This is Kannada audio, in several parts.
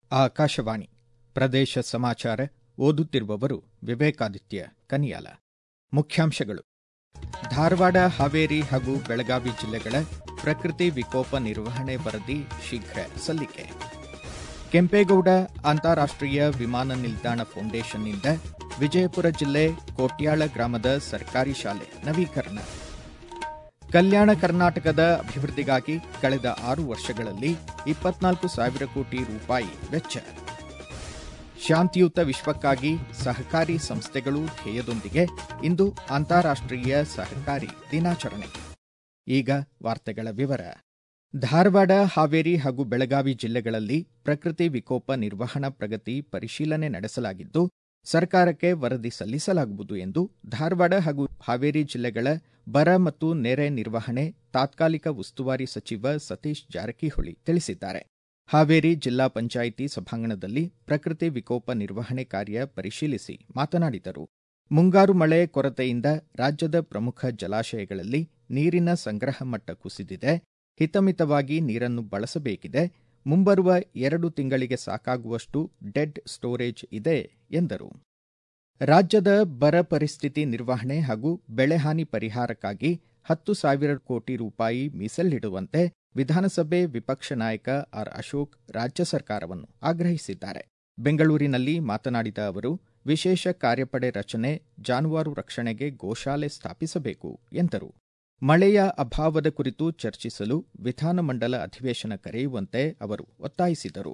ಆಕಾಶವಾಣಿ ಪ್ರದೇಶ ಸಮಾಚಾರ ಓದುತ್ತಿರುವವರು ವಿವೇಕಾದಿತ್ಯ ಕನಿಯಾಲ ಮುಖ್ಯಾಂಶಗಳು ಧಾರವಾಡ ಹಾವೇರಿ ಹಾಗೂ ಬೆಳಗಾವಿ ಜಿಲ್ಲೆಗಳ ಪ್ರಕೃತಿ ವಿಕೋಪ ನಿರ್ವಹಣೆ ವರದಿ ಶೀಘ್ರ ಸಲ್ಲಿಕೆ ಕೆಂಪೇಗೌಡ ಅಂತಾರಾಷ್ಟ್ರೀಯ ವಿಮಾನ ನಿಲ್ದಾಣ ಫೌಂಡೇಶನ್ನಿಂದ ವಿಜಯಪುರ ಜಿಲ್ಲೆ ಕೋಟ್ಯಾಳ ಗ್ರಾಮದ ಸರ್ಕಾರಿ ಶಾಲೆ ನವೀಕರಣ ಕಲ್ಯಾಣ ಕರ್ನಾಟಕದ ಅಭಿವೃದ್ಧಿಗಾಗಿ ಕಳೆದ ಆರು ವರ್ಷಗಳಲ್ಲಿ ಇಪ್ಪತ್ನಾಲ್ಕು ಸಾವಿರ ಕೋಟಿ ರೂಪಾಯಿ ವೆಚ್ಚ ಶಾಂತಿಯುತ ವಿಶ್ವಕ್ಕಾಗಿ ಸಹಕಾರಿ ಸಂಸ್ಥೆಗಳು ಧ್ಯೇಯದೊಂದಿಗೆ ಇಂದು ಅಂತಾರಾಷ್ಟ್ರೀಯ ಸಹಕಾರಿ ದಿನಾಚರಣೆ ಈಗ ವಾರ್ತೆಗಳ ವಿವರ ಧಾರವಾಡ ಹಾವೇರಿ ಹಾಗೂ ಬೆಳಗಾವಿ ಜಿಲ್ಲೆಗಳಲ್ಲಿ ಪ್ರಕೃತಿ ವಿಕೋಪ ನಿರ್ವಹಣಾ ಪ್ರಗತಿ ಪರಿಶೀಲನೆ ನಡೆಸಲಾಗಿದ್ದು ಸರ್ಕಾರಕ್ಕೆ ವರದಿ ಸಲ್ಲಿಸಲಾಗುವುದು ಎಂದು ಧಾರವಾಡ ಹಾಗೂ ಹಾವೇರಿ ಜಿಲ್ಲೆಗಳ ಬರ ಮತ್ತು ನೆರೆ ನಿರ್ವಹಣೆ ತಾತ್ಕಾಲಿಕ ಉಸ್ತುವಾರಿ ಸಚಿವ ಸತೀಶ್ ಜಾರಕಿಹೊಳಿ ತಿಳಿಸಿದ್ದಾರೆ ಹಾವೇರಿ ಜಿಲ್ಲಾ ಪಂಚಾಯಿತಿ ಸಭಾಂಗಣದಲ್ಲಿ ಪ್ರಕೃತಿ ವಿಕೋಪ ನಿರ್ವಹಣೆ ಕಾರ್ಯ ಪರಿಶೀಲಿಸಿ ಮಾತನಾಡಿದರು ಮುಂಗಾರು ಮಳೆ ಕೊರತೆಯಿಂದ ರಾಜ್ಯದ ಪ್ರಮುಖ ಜಲಾಶಯಗಳಲ್ಲಿ ನೀರಿನ ಸಂಗ್ರಹ ಮಟ್ಟ ಕುಸಿದಿದೆ ಹಿತಮಿತವಾಗಿ ನೀರನ್ನು ಬಳಸಬೇಕಿದೆ ಮುಂಬರುವ ಎರಡು ತಿಂಗಳಿಗೆ ಸಾಕಾಗುವಷ್ಟು ಡೆಡ್ ಸ್ಟೋರೇಜ್ ಇದೆ ಎಂದರು ರಾಜ್ಯದ ಬರ ಪರಿಸ್ಥಿತಿ ನಿರ್ವಹಣೆ ಹಾಗೂ ಬೆಳೆಹಾನಿ ಪರಿಹಾರಕ್ಕಾಗಿ ಹತ್ತು ಸಾವಿರ ಕೋಟಿ ರೂಪಾಯಿ ಮೀಸಲಿಡುವಂತೆ ವಿಧಾನಸಭೆ ವಿಪಕ್ಷ ನಾಯಕ ಆರ್ ಅಶೋಕ್ ರಾಜ್ಯ ಸರ್ಕಾರವನ್ನು ಆಗ್ರಹಿಸಿದ್ದಾರೆ ಬೆಂಗಳೂರಿನಲ್ಲಿ ಮಾತನಾಡಿದ ಅವರು ವಿಶೇಷ ಕಾರ್ಯಪಡೆ ರಚನೆ ಜಾನುವಾರು ರಕ್ಷಣೆಗೆ ಗೋಶಾಲೆ ಸ್ಥಾಪಿಸಬೇಕು ಎಂದರು ಮಳೆಯ ಅಭಾವದ ಕುರಿತು ಚರ್ಚಿಸಲು ವಿಧಾನಮಂಡಲ ಅಧಿವೇಶನ ಕರೆಯುವಂತೆ ಅವರು ಒತ್ತಾಯಿಸಿದರು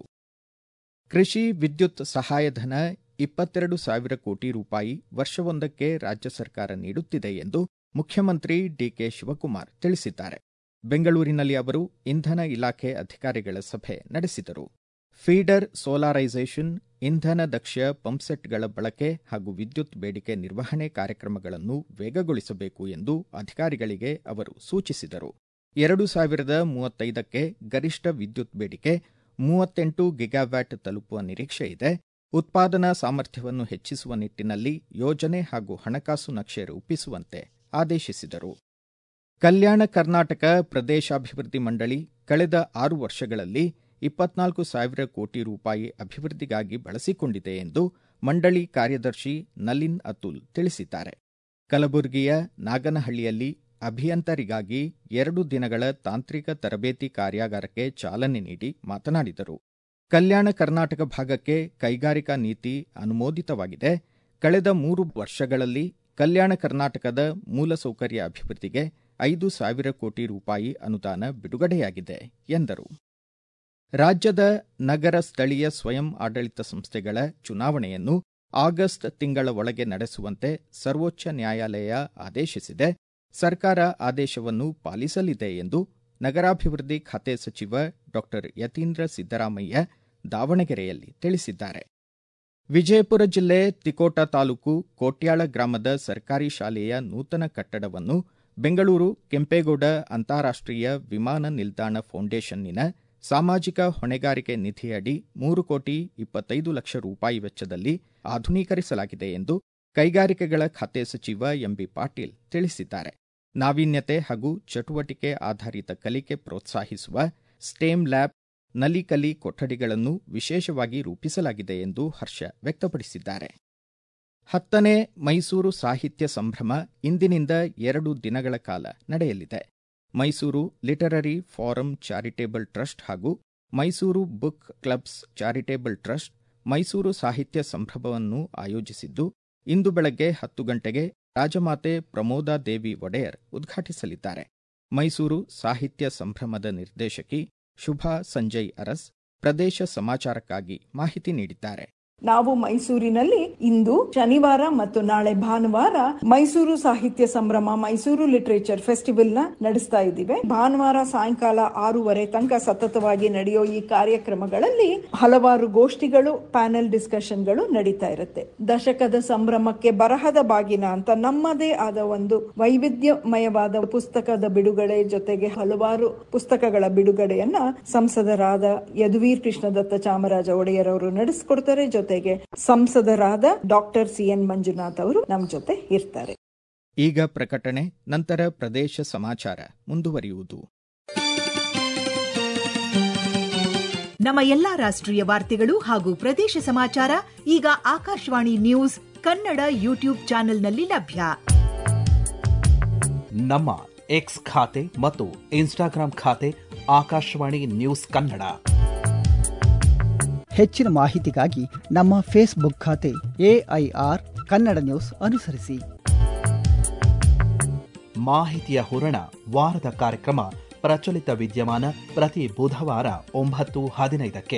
ಕೃಷಿ ವಿದ್ಯುತ್ ಸಹಾಯಧನ ಇಪ್ಪತ್ತೆರಡು ಸಾವಿರ ಕೋಟಿ ರೂಪಾಯಿ ವರ್ಷವೊಂದಕ್ಕೆ ರಾಜ್ಯ ಸರ್ಕಾರ ನೀಡುತ್ತಿದೆ ಎಂದು ಮುಖ್ಯಮಂತ್ರಿ ಡಿಕೆ ಶಿವಕುಮಾರ್ ತಿಳಿಸಿದ್ದಾರೆ ಬೆಂಗಳೂರಿನಲ್ಲಿ ಅವರು ಇಂಧನ ಇಲಾಖೆ ಅಧಿಕಾರಿಗಳ ಸಭೆ ನಡೆಸಿದರು ಫೀಡರ್ ಸೋಲಾರೈಸೇಷನ್ ಇಂಧನ ದಕ್ಷ ಪಂಪ್ಸೆಟ್ಗಳ ಬಳಕೆ ಹಾಗೂ ವಿದ್ಯುತ್ ಬೇಡಿಕೆ ನಿರ್ವಹಣೆ ಕಾರ್ಯಕ್ರಮಗಳನ್ನು ವೇಗಗೊಳಿಸಬೇಕು ಎಂದು ಅಧಿಕಾರಿಗಳಿಗೆ ಅವರು ಸೂಚಿಸಿದರು ಎರಡು ಸಾವಿರದ ಮೂವತ್ತೈದಕ್ಕೆ ಗರಿಷ್ಠ ವಿದ್ಯುತ್ ಬೇಡಿಕೆ ಮೂವತ್ತೆಂಟು ಗಿಗಾವ್ಯಾಟ್ ತಲುಪುವ ನಿರೀಕ್ಷೆ ಇದೆ ಉತ್ಪಾದನಾ ಸಾಮರ್ಥ್ಯವನ್ನು ಹೆಚ್ಚಿಸುವ ನಿಟ್ಟಿನಲ್ಲಿ ಯೋಜನೆ ಹಾಗೂ ಹಣಕಾಸು ನಕ್ಷೆ ರೂಪಿಸುವಂತೆ ಆದೇಶಿಸಿದರು ಕಲ್ಯಾಣ ಕರ್ನಾಟಕ ಪ್ರದೇಶಾಭಿವೃದ್ಧಿ ಮಂಡಳಿ ಕಳೆದ ಆರು ವರ್ಷಗಳಲ್ಲಿ ಇಪ್ಪತ್ನಾಲ್ಕು ಸಾವಿರ ಕೋಟಿ ರೂಪಾಯಿ ಅಭಿವೃದ್ಧಿಗಾಗಿ ಬಳಸಿಕೊಂಡಿದೆ ಎಂದು ಮಂಡಳಿ ಕಾರ್ಯದರ್ಶಿ ನಲಿನ್ ಅತುಲ್ ತಿಳಿಸಿದ್ದಾರೆ ಕಲಬುರಗಿಯ ನಾಗನಹಳ್ಳಿಯಲ್ಲಿ ಅಭಿಯಂತರಿಗಾಗಿ ಎರಡು ದಿನಗಳ ತಾಂತ್ರಿಕ ತರಬೇತಿ ಕಾರ್ಯಾಗಾರಕ್ಕೆ ಚಾಲನೆ ನೀಡಿ ಮಾತನಾಡಿದರು ಕಲ್ಯಾಣ ಕರ್ನಾಟಕ ಭಾಗಕ್ಕೆ ಕೈಗಾರಿಕಾ ನೀತಿ ಅನುಮೋದಿತವಾಗಿದೆ ಕಳೆದ ಮೂರು ವರ್ಷಗಳಲ್ಲಿ ಕಲ್ಯಾಣ ಕರ್ನಾಟಕದ ಮೂಲಸೌಕರ್ಯ ಅಭಿವೃದ್ಧಿಗೆ ಐದು ಸಾವಿರ ಕೋಟಿ ರೂಪಾಯಿ ಅನುದಾನ ಬಿಡುಗಡೆಯಾಗಿದೆ ಎಂದರು ರಾಜ್ಯದ ನಗರ ಸ್ಥಳೀಯ ಸ್ವಯಂ ಆಡಳಿತ ಸಂಸ್ಥೆಗಳ ಚುನಾವಣೆಯನ್ನು ಆಗಸ್ಟ್ ತಿಂಗಳ ಒಳಗೆ ನಡೆಸುವಂತೆ ಸರ್ವೋಚ್ಚ ನ್ಯಾಯಾಲಯ ಆದೇಶಿಸಿದೆ ಸರ್ಕಾರ ಆದೇಶವನ್ನು ಪಾಲಿಸಲಿದೆ ಎಂದು ನಗರಾಭಿವೃದ್ಧಿ ಖಾತೆ ಸಚಿವ ಡಾ ಯತೀಂದ್ರ ಸಿದ್ದರಾಮಯ್ಯ ದಾವಣಗೆರೆಯಲ್ಲಿ ತಿಳಿಸಿದ್ದಾರೆ ವಿಜಯಪುರ ಜಿಲ್ಲೆ ತಿಕೋಟ ತಾಲೂಕು ಕೋಟ್ಯಾಳ ಗ್ರಾಮದ ಸರ್ಕಾರಿ ಶಾಲೆಯ ನೂತನ ಕಟ್ಟಡವನ್ನು ಬೆಂಗಳೂರು ಕೆಂಪೇಗೌಡ ಅಂತಾರಾಷ್ಟ್ರೀಯ ವಿಮಾನ ನಿಲ್ದಾಣ ಫೌಂಡೇಶನ್ನಿನ ಸಾಮಾಜಿಕ ಹೊಣೆಗಾರಿಕೆ ನಿಧಿಯಡಿ ಮೂರು ಕೋಟಿ ಇಪ್ಪತ್ತೈದು ಲಕ್ಷ ರೂಪಾಯಿ ವೆಚ್ಚದಲ್ಲಿ ಆಧುನೀಕರಿಸಲಾಗಿದೆ ಎಂದು ಕೈಗಾರಿಕೆಗಳ ಖಾತೆ ಸಚಿವ ಎಂಬಿ ಪಾಟೀಲ್ ತಿಳಿಸಿದ್ದಾರೆ ನಾವೀನ್ಯತೆ ಹಾಗೂ ಚಟುವಟಿಕೆ ಆಧಾರಿತ ಕಲಿಕೆ ಪ್ರೋತ್ಸಾಹಿಸುವ ಸ್ಟೇಮ್ ಲ್ಯಾಬ್ ನಲಿಕಲಿ ಕೊಠಡಿಗಳನ್ನು ವಿಶೇಷವಾಗಿ ರೂಪಿಸಲಾಗಿದೆ ಎಂದು ಹರ್ಷ ವ್ಯಕ್ತಪಡಿಸಿದ್ದಾರೆ ಹತ್ತನೇ ಮೈಸೂರು ಸಾಹಿತ್ಯ ಸಂಭ್ರಮ ಇಂದಿನಿಂದ ಎರಡು ದಿನಗಳ ಕಾಲ ನಡೆಯಲಿದೆ Mysuru literary forum charitable trust ಹಾಗೂ Mysuru book clubs charitable trust Mysuru ಸಾಹಿತ್ಯ ಸಂಭ್ರಮವನ್ನು ಆಯೋಜಿಸಿದ್ದು ಇಂದು ಬೆಳಗ್ಗೆ ಹತ್ತು ಗಂಟೆಗೆ ರಾಜಮಾತೆ ಪ್ರಮೋದಾದೇವಿ ಒಡೆಯರ್ ಉದ್ಘಾಟಿಸಲಿದ್ದಾರೆ ಮೈಸೂರು ಸಾಹಿತ್ಯ ಸಂಭ್ರಮದ ನಿರ್ದೇಶಕಿ ಶುಭಾ ಸಂಜಯ್ ಅರಸ್ ಪ್ರದೇಶ ಸಮಾಚಾರಕ್ಕಾಗಿ ಮಾಹಿತಿ ನೀಡಿದ್ದಾರೆ ನಾವು ಮೈಸೂರಿನಲ್ಲಿ ಇಂದು ಶನಿವಾರ ಮತ್ತು ನಾಳೆ ಭಾನುವಾರ ಮೈಸೂರು ಸಾಹಿತ್ಯ ಸಂಭ್ರಮ ಮೈಸೂರು ಲಿಟರೇಚರ್ ಫೆಸ್ಟಿವಲ್ ನ ನಡೆಸ್ತಾ ಇದ್ದೀವಿ ಭಾನುವಾರ ಸಾಯಂಕಾಲ ಆರೂವರೆ ತನಕ ಸತತವಾಗಿ ನಡೆಯೋ ಈ ಕಾರ್ಯಕ್ರಮಗಳಲ್ಲಿ ಹಲವಾರು ಗೋಷ್ಠಿಗಳು ಪ್ಯಾನೆಲ್ ಡಿಸ್ಕಷನ್ಗಳು ನಡೀತಾ ಇರುತ್ತೆ ದಶಕದ ಸಂಭ್ರಮಕ್ಕೆ ಬರಹದ ಬಾಗಿನ ಅಂತ ನಮ್ಮದೇ ಆದ ಒಂದು ವೈವಿಧ್ಯಮಯವಾದ ಪುಸ್ತಕದ ಬಿಡುಗಡೆ ಜೊತೆಗೆ ಹಲವಾರು ಪುಸ್ತಕಗಳ ಬಿಡುಗಡೆಯನ್ನ ಸಂಸದರಾದ ಯದುವೀರ್ ಕೃಷ್ಣದತ್ತ ಚಾಮರಾಜ ಒಡೆಯರ್ ಅವರು ನಡೆಸಿಕೊಡ್ತಾರೆ ಜೊತೆಗೆ ಸಂಸದರಾದ ಡಾಕ್ಟರ್ ಸಿ ಎನ್ ಮಂಜುನಾಥ್ ಅವರು ನಮ್ಮ ಜೊತೆ ಇರ್ತಾರೆ ಈಗ ಪ್ರಕಟಣೆ ನಂತರ ಪ್ರದೇಶ ಸಮಾಚಾರ ಮುಂದುವರಿಯುವುದು ನಮ್ಮ ಎಲ್ಲಾ ರಾಷ್ಟ್ರೀಯ ವಾರ್ತೆಗಳು ಹಾಗೂ ಪ್ರದೇಶ ಸಮಾಚಾರ ಈಗ ಆಕಾಶವಾಣಿ ನ್ಯೂಸ್ ಕನ್ನಡ ಯೂಟ್ಯೂಬ್ ಚಾನೆಲ್ನಲ್ಲಿ ಲಭ್ಯ ನಮ್ಮ ಎಕ್ಸ್ ಖಾತೆ ಮತ್ತು ಇನ್ಸ್ಟಾಗ್ರಾಂ ಖಾತೆ ಆಕಾಶವಾಣಿ ನ್ಯೂಸ್ ಕನ್ನಡ ಹೆಚ್ಚಿನ ಮಾಹಿತಿಗಾಗಿ ನಮ್ಮ ಫೇಸ್ಬುಕ್ ಖಾತೆ ಎಐಆರ್ ಕನ್ನಡ ನ್ಯೂಸ್ ಅನುಸರಿಸಿ ಮಾಹಿತಿಯ ಹೂರಣ ವಾರದ ಕಾರ್ಯಕ್ರಮ ಪ್ರಚಲಿತ ವಿದ್ಯಮಾನ ಪ್ರತಿ ಬುಧವಾರ ಒಂಬತ್ತು ಹದಿನೈದಕ್ಕೆ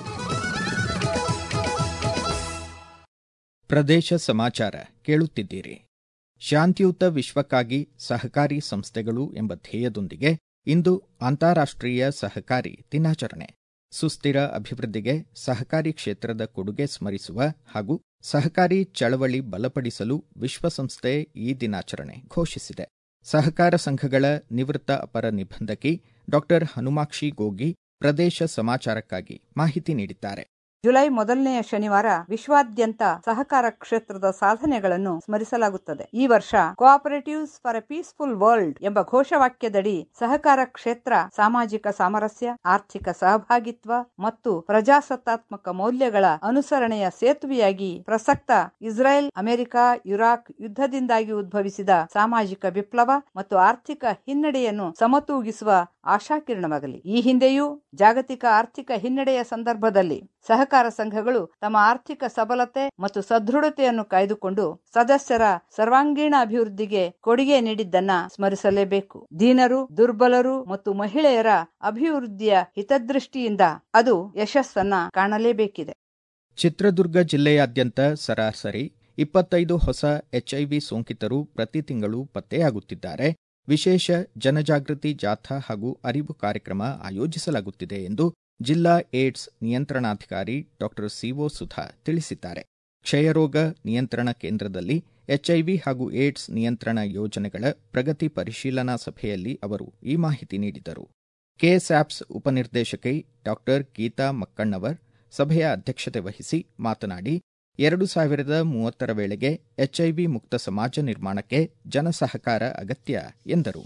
ಪ್ರದೇಶ ಸಮಾಚಾರ ಕೇಳುತ್ತಿದ್ದೀರಿ ಶಾಂತಿಯುತ ವಿಶ್ವಕ್ಕಾಗಿ ಸಹಕಾರಿ ಸಂಸ್ಥೆಗಳು ಎಂಬ ಧ್ಯೇಯದೊಂದಿಗೆ ಇಂದು ಅಂತಾರಾಷ್ಟ್ರೀಯ ಸಹಕಾರಿ ದಿನಾಚರಣೆ ಸುಸ್ಥಿರ ಅಭಿವೃದ್ಧಿಗೆ ಸಹಕಾರಿ ಕ್ಷೇತ್ರದ ಕೊಡುಗೆ ಸ್ಮರಿಸುವ ಹಾಗೂ ಸಹಕಾರಿ ಚಳವಳಿ ಬಲಪಡಿಸಲು ವಿಶ್ವಸಂಸ್ಥೆ ಈ ದಿನಾಚರಣೆ ಘೋಷಿಸಿದೆ ಸಹಕಾರ ಸಂಘಗಳ ನಿವೃತ್ತ ಅಪರ ನಿಬಂಧಕಿ ಡಾಕ್ಟರ್ ಹನುಮಾಕ್ಷಿ ಗೋಗಿ ಪ್ರದೇಶ ಸಮಾಚಾರಕ್ಕಾಗಿ ಮಾಹಿತಿ ನೀಡಿದ್ದಾರೆ ಜುಲೈ ಮೊದಲನೆಯ ಶನಿವಾರ ವಿಶ್ವಾದ್ಯಂತ ಸಹಕಾರ ಕ್ಷೇತ್ರದ ಸಾಧನೆಗಳನ್ನು ಸ್ಮರಿಸಲಾಗುತ್ತದೆ ಈ ವರ್ಷ cooperatives for a peaceful world ಎಂಬ ಘೋಷವಾಕ್ಯದಡಿ ಸಹಕಾರ ಕ್ಷೇತ್ರ ಸಾಮಾಜಿಕ ಸಾಮರಸ್ಯ ಆರ್ಥಿಕ ಸಹಭಾಗಿತ್ವ ಮತ್ತು ಪ್ರಜಾಸತ್ತಾತ್ಮಕ ಮೌಲ್ಯಗಳ ಅನುಸರಣೆಯ ಸೇತುವೆಯಾಗಿ ಪ್ರಸಕ್ತ ಇಸ್ರೇಲ್ ಅಮೆರಿಕ ಇರಾಕ್ ಯುದ್ಧದಿಂದಾಗಿ ಉದ್ಭವಿಸಿದ ಸಾಮಾಜಿಕ ವಿಪ್ಲವ ಮತ್ತು ಆರ್ಥಿಕ ಹಿನ್ನಡೆಯನ್ನು ಸಮತೂಗಿಸುವ ಆಶಾಕಿರಣವಾಗಲಿ ಈ ಹಿಂದೆಯೂ ಜಾಗತಿಕ ಆರ್ಥಿಕ ಹಿನ್ನಡೆಯ ಸಂದರ್ಭದಲ್ಲಿ ಸಹಕಾರ ಸಂಘಗಳು ತಮ್ಮ ಆರ್ಥಿಕ ಸಬಲತೆ ಮತ್ತು ಸದೃಢತೆಯನ್ನು ಕಾಯ್ದುಕೊಂಡು ಸದಸ್ಯರ ಸರ್ವಾಂಗೀಣ ಅಭಿವೃದ್ಧಿಗೆ ಕೊಡುಗೆ ನೀಡಿದ್ದನ್ನ ಸ್ಮರಿಸಲೇಬೇಕು ದೀನರು ದುರ್ಬಲರು ಮತ್ತು ಮಹಿಳೆಯರ ಅಭಿವೃದ್ಧಿಯ ಹಿತದೃಷ್ಟಿಯಿಂದ ಅದು ಯಶಸ್ಸನ್ನ ಕಾಣಲೇಬೇಕಿದೆ ಚಿತ್ರದುರ್ಗ ಜಿಲ್ಲೆಯಾದ್ಯಂತ ಸರಾಸರಿ ಇಪ್ಪತ್ತೈದು ಹೊಸ ಎಚ್ಐವಿ ಸೋಂಕಿತರು ಪ್ರತಿ ತಿಂಗಳು ಪತ್ತೆಯಾಗುತ್ತಿದ್ದಾರೆ ವಿಶೇಷ ಜನಜಾಗೃತಿ ಜಾಥಾ ಹಾಗೂ ಅರಿವು ಕಾರ್ಯಕ್ರಮ ಆಯೋಜಿಸಲಾಗುತ್ತಿದೆ ಎಂದು ಜಿಲ್ಲಾ ಏಡ್ಸ್ ನಿಯಂತ್ರಣಾಧಿಕಾರಿ ಡಾಕ್ಟರ್ ಸಿಒ ಸುಧಾ ತಿಳಿಸಿದ್ದಾರೆ ಕ್ಷಯರೋಗ ನಿಯಂತ್ರಣ ಕೇಂದ್ರದಲ್ಲಿ ಎಚ್ಐವಿ ಹಾಗೂ ಏಡ್ಸ್ ನಿಯಂತ್ರಣ ಯೋಜನೆಗಳ ಪ್ರಗತಿ ಪರಿಶೀಲನಾ ಸಭೆಯಲ್ಲಿ ಅವರು ಈ ಮಾಹಿತಿ ನೀಡಿದರು ಕೆಎಸ್ಆಪ್ಸ್ ಉಪನಿರ್ದೇಶಕಿ ಡಾಕ್ಟರ್ ಗೀತಾ ಮಕ್ಕಣ್ಣವರ್ ಸಭೆಯ ಅಧ್ಯಕ್ಷತೆ ವಹಿಸಿ ಮಾತನಾಡಿ ಎರಡು ಸಾವಿರದ ಮೂವತ್ತರ ವೇಳೆಗೆ ಎಚ್ಐವಿ ಮುಕ್ತ ಸಮಾಜ ನಿರ್ಮಾಣಕ್ಕೆ ಜನಸಹಕಾರ ಅಗತ್ಯ ಎಂದರು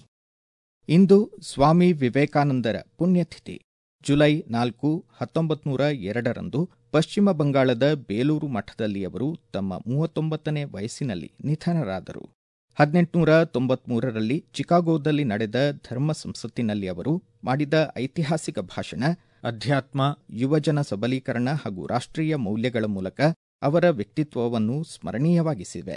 ಇಂದು ಸ್ವಾಮಿ ವಿವೇಕಾನಂದರ ಪುಣ್ಯತಿಥಿ ಜುಲೈ ನಾಲ್ಕು ಹತ್ತೊಂಬತ್ತು ನೂರ ಎರಡರಂದು ಪಶ್ಚಿಮ ಬಂಗಾಳದ ಬೇಲೂರು ಮಠದಲ್ಲಿ ಅವರು ತಮ್ಮ ಮೂವತ್ತೊಂಬತ್ತನೇ ವಯಸ್ಸಿನಲ್ಲಿ ನಿಧನರಾದರು ಹದಿನೆಂಟುನೂರ ತೊಂಬತ್ಮೂರರಲ್ಲಿ ಚಿಕಾಗೋದಲ್ಲಿ ನಡೆದ ಧರ್ಮ ಸಂಸತ್ತಿನಲ್ಲಿ ಅವರು ಮಾಡಿದ ಐತಿಹಾಸಿಕ ಭಾಷಣ ಅಧ್ಯಾತ್ಮ ಯುವಜನ ಸಬಲೀಕರಣ ಹಾಗೂ ರಾಷ್ಟ್ರೀಯ ಮೌಲ್ಯಗಳ ಮೂಲಕ ಅವರ ವ್ಯಕ್ತಿತ್ವವನ್ನು ಸ್ಮರಣೀಯವಾಗಿಸಿವೆ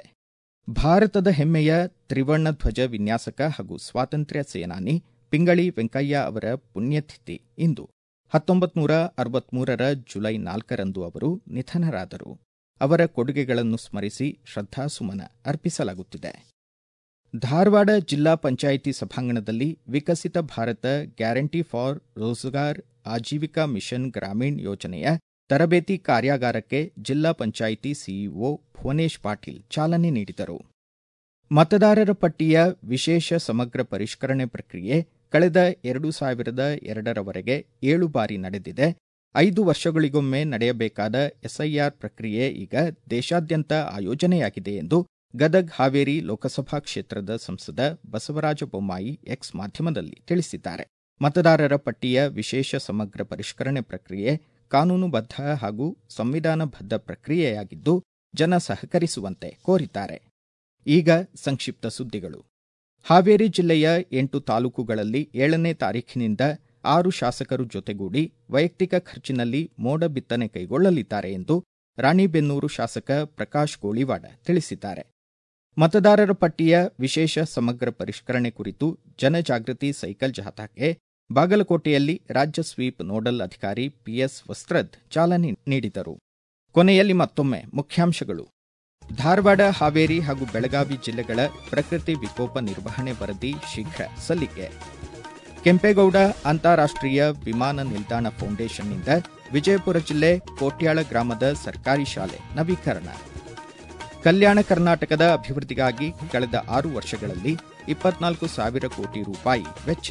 ಭಾರತದ ಹೆಮ್ಮೆಯ ತ್ರಿವರ್ಣ ಧ್ವಜ ವಿನ್ಯಾಸಕ ಹಾಗೂ ಸ್ವಾತಂತ್ರ್ಯ ಸೇನಾನಿ ಪಿಂಗಳಿ ವೆಂಕಯ್ಯ ಅವರ ಪುಣ್ಯತಿಥಿ ಇಂದು ಹತ್ತೊಂಬತ್ತು ನೂರ ಅರವತ್ಮೂರರ ಜುಲೈ ನಾಲ್ಕರಂದು ಅವರು ನಿಧನರಾದರು ಅವರ ಕೊಡುಗೆಗಳನ್ನು ಸ್ಮರಿಸಿ ಶ್ರದ್ಧಾಸುಮನ ಅರ್ಪಿಸಲಾಗುತ್ತಿದೆ ಧಾರವಾಡ ಜಿಲ್ಲಾ ಪಂಚಾಯಿತಿ ಸಭಾಂಗಣದಲ್ಲಿ Viksit Bharat guarantee for Rozgar Ajeevika mission Gramin ಯೋಜನೆಯ ತರಬೇತಿ ಕಾರ್ಯಾಗಾರಕ್ಕೆ ಜಿಲ್ಲಾ ಪಂಚಾಯಿತಿ ಸಿಇಒ ಭುವನೇಶ್ ಪಾಟೀಲ್ ಚಾಲನೆ ನೀಡಿದರು ಮತದಾರರ ಪಟ್ಟಿಯ ವಿಶೇಷ ಸಮಗ್ರ ಪರಿಷ್ಕರಣೆ ಪ್ರಕ್ರಿಯೆ ಕಳೆದ ಎರಡು ಸಾವಿರದ ಎರಡರವರೆಗೆ ಏಳು ಬಾರಿ ನಡೆದಿದೆ ಐದು ವರ್ಷಗಳಿಗೊಮ್ಮೆ ನಡೆಯಬೇಕಾದ ಎಸ್ಐಆರ್ ಪ್ರಕ್ರಿಯೆ ಈಗ ದೇಶಾದ್ಯಂತ ಆಯೋಜನೆಯಾಗಿದೆ ಎಂದು ಗದಗ್ ಹಾವೇರಿ ಲೋಕಸಭಾ ಕ್ಷೇತ್ರದ ಸಂಸದ ಬಸವರಾಜ ಬೊಮ್ಮಾಯಿ ಎಕ್ಸ್ ಮಾಧ್ಯಮದಲ್ಲಿ ತಿಳಿಸಿದ್ದಾರೆ ಮತದಾರರ ಪಟ್ಟಿಯ ವಿಶೇಷ ಸಮಗ್ರ ಪರಿಷ್ಕರಣೆ ಪ್ರಕ್ರಿಯೆ ಕಾನೂನುಬದ್ಧ ಹಾಗೂ ಸಂವಿಧಾನಬದ್ಧ ಪ್ರಕ್ರಿಯೆಯಾಗಿದ್ದು ಜನ ಸಹಕರಿಸುವಂತೆ ಕೋರಿದ್ದಾರೆ ಈಗ ಸಂಕ್ಷಿಪ್ತ ಸುದ್ದಿಗಳು ಹಾವೇರಿ ಜಿಲ್ಲೆಯ ಎಂಟು ತಾಲೂಕುಗಳಲ್ಲಿ ಏಳನೇ ತಾರೀಖಿನಿಂದ ಆರು ಶಾಸಕರು ಜೊತೆಗೂಡಿ ವೈಯಕ್ತಿಕ ಖರ್ಚಿನಲ್ಲಿ ಮೋಡ ಬಿತ್ತನೆ ಕೈಗೊಳ್ಳಲಿದ್ದಾರೆ ಎಂದು ರಾಣಿಬೆನ್ನೂರು ಶಾಸಕ ಪ್ರಕಾಶ್ ಗೋಳಿವಾಡ ತಿಳಿಸಿದ್ದಾರೆ ಮತದಾರರ ಪಟ್ಟಿಯ ವಿಶೇಷ ಸಮಗ್ರ ಪರಿಷ್ಕರಣೆ ಕುರಿತು ಜನಜಾಗೃತಿ ಸೈಕಲ್ ಜಾಥಾಕ್ಕೆ ಬಾಗಲಕೋಟೆಯಲ್ಲಿ ರಾಜ್ಯ ಸ್ವೀಪ್ ನೋಡಲ್ ಅಧಿಕಾರಿ ಪಿಎಸ್ ವಸ್ತ್ರದ್ ಚಾಲನೆ ನೀಡಿದರು ಕೊನೆಯಲ್ಲಿ ಮತ್ತೊಮ್ಮೆ ಮುಖ್ಯಾಂಶಗಳು ಧಾರವಾಡ ಹಾವೇರಿ ಹಾಗೂ ಬೆಳಗಾವಿ ಜಿಲ್ಲೆಗಳ ಪ್ರಕೃತಿ ವಿಕೋಪ ನಿರ್ವಹಣೆ ವರದಿ ಶೀಘ್ರ ಸಲ್ಲಿಕೆ ಕೆಂಪೇಗೌಡ ಅಂತಾರಾಷ್ಟ್ರೀಯ ವಿಮಾನ ನಿಲ್ದಾಣ ಫೌಂಡೇಶನ್ನಿಂದ ವಿಜಯಪುರ ಜಿಲ್ಲೆ ಕೋಟ್ಯಾಳ ಗ್ರಾಮದ ಸರ್ಕಾರಿ ಶಾಲೆ ನವೀಕರಣ ಕಲ್ಯಾಣ ಕರ್ನಾಟಕದ ಅಭಿವೃದ್ಧಿಗಾಗಿ ಕಳೆದ ಆರು ವರ್ಷಗಳಲ್ಲಿ ಇಪ್ಪತ್ನಾಲ್ಕು ಸಾವಿರ ಕೋಟಿ ರೂಪಾಯಿ ವೆಚ್ಚ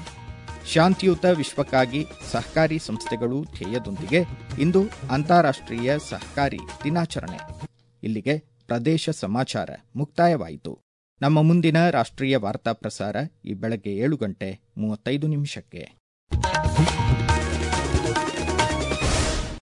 ಶಾಂತಿಯುತ ವಿಶ್ವಕ್ಕಾಗಿ ಸಹಕಾರಿ ಸಂಸ್ಥೆಗಳು ಧ್ಯೇಯದೊಂದಿಗೆ ಇಂದು ಅಂತಾರಾಷ್ಟ್ರೀಯ ಸಹಕಾರಿ ದಿನಾಚರಣೆ ಇಲ್ಲಿಗೆ ಪ್ರದೇಶ ಸಮಾಚಾರ ಮುಕ್ತಾಯವಾಯಿತು ನಮ್ಮ ಮುಂದಿನ ರಾಷ್ಟ್ರೀಯ ವಾರ್ತಾ ಪ್ರಸಾರ ಈ ಬೆಳಗ್ಗೆ ಏಳು ಗಂಟೆ ಮೂವತ್ತೈದು ನಿಮಿಷಕ್ಕೆ